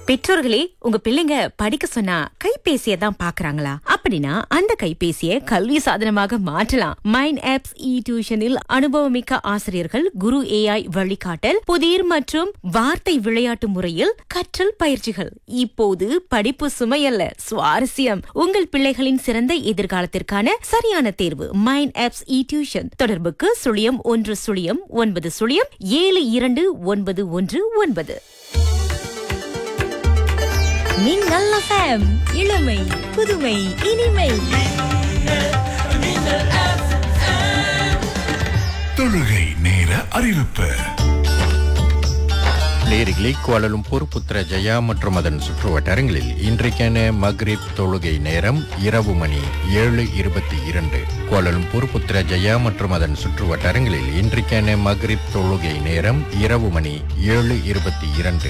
பெற்றோர்களே உங்க பிள்ளைங்க படிக்க சொன்னா கைபேசியை தான் பாக்குறாங்களா அப்படின்னா அந்த கைபேசியை கல்வி சாதனமாக மாற்றலாம் மைண்ட் ஆப்ஸ் இ டியூஷனில் அனுபவமிக்க ஆசிரியர்கள் குரு ஏஐ வழிகாட்டல் புதிர் மற்றும் வார்த்தை விளையாட்டு முறையில் கற்றல் பயிற்சிகள் இப்போது படிப்பு சுமையல்ல சுவாரஸ்யம் உங்கள் பிள்ளைகளின் சிறந்த எதிர்காலத்திற்கான சரியான தேர்வு மைண்ட் ஆப்ஸ் இ டியூஷன் தொடர்புக்கு சுழியம் ஒன்று சுழியம் ஒன்பது சுழியம் ஏழு இரண்டு ஒன்பது ஒன்று ஒன்பது மின்னல் எஃப்எம் இளமை புதுமை இனிமை தொழுகை நேர அறிவிப்பு லேரிகிளி கோலலும்பூர் புத்ரஜயா மற்றும் அதன் சுற்றுவட்டாரங்களில் இன்றைக்கான மக்ரிப் தொழுகை நேரம் இரவு மணி ஏழு இருபத்தி இரண்டு கோலலும்பூர் புத்ரஜயா மற்றும் அதன் சுற்றுவட்டாரங்களில் இன்றைக்கான மக்ரிப் தொழுகை நேரம் இரவு மணி ஏழு இருபத்தி இரண்டு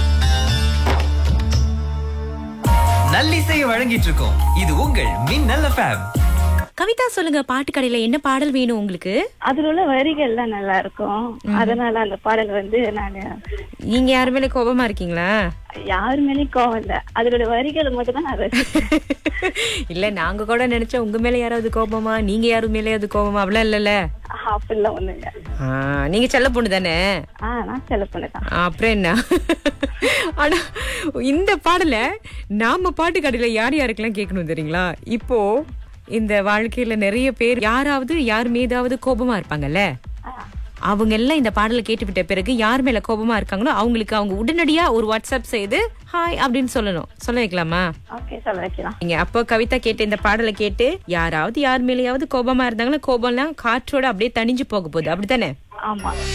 நல்லிசையை வழங்கிட்டு இருக்கோம் இது உங்கள் மின்னல் எஃப்எம் கவிதா சொல்லுங்க பாட்டு கடையில என்ன பாடல் வேணும் உங்களுக்கு அதுல உள்ள வரிகள்லாம் நல்லா இருக்கும் அதனால அந்த பாடல் வந்து நானு நீங்க யாரு மேல கோபமா இருக்கீங்களா யாரு மேலயும் கோவம் இல்ல அதோட வரிகளை மட்டும் தான் நான் ரசிச்சேன். இல்ல நாங்க கூட நினைச்சோம் உங்க மேல யாராவது கோபமா நீங்க யாரும் மேலயாவது கோபமா அவ்வளவு இல்லல்ல அப்படிலாம் ஒண்ணும் இல்ல ஆ, நீங்க செல்ல பொண்ணு தானே ஆஹ் நான் செலவு பண்ணதான் அப்புறம் என்ன ஆனா இந்த பாடல நாம பாட்டு கடையில யார் யாருக்கெல்லாம் கேட்கணும் தெரியுங்களா இப்போ இந்த வாழ்க்கையில நிறைய பேர் யாராவது யார் மீதாவது கோபமா இருப்பாங்கல்ல அவங்க எல்லாம் இந்த பாடலை கேட்டுவிட்ட பிறகு யார் மேல கோபமா இருக்காங்களோ அவங்களுக்கு அவங்க உடனடியா ஒரு வாட்ஸ்அப் செய்து ஹாய் அப்படின்னு சொல்லணும் சொல்ல வைக்கலாமா ஓகே சொல்ல வைக்கலாம் நீங்க அப்போ கவிதா கேட்ட இந்த பாடலை கேட்டு யாராவது யார் மேலேயாவது கோபமா இருந்தாங்கன்னா கோபம்லாம் காற்றோட அப்படியே தணிஞ்சு போக போகுது அப்படித்தானே ஆமா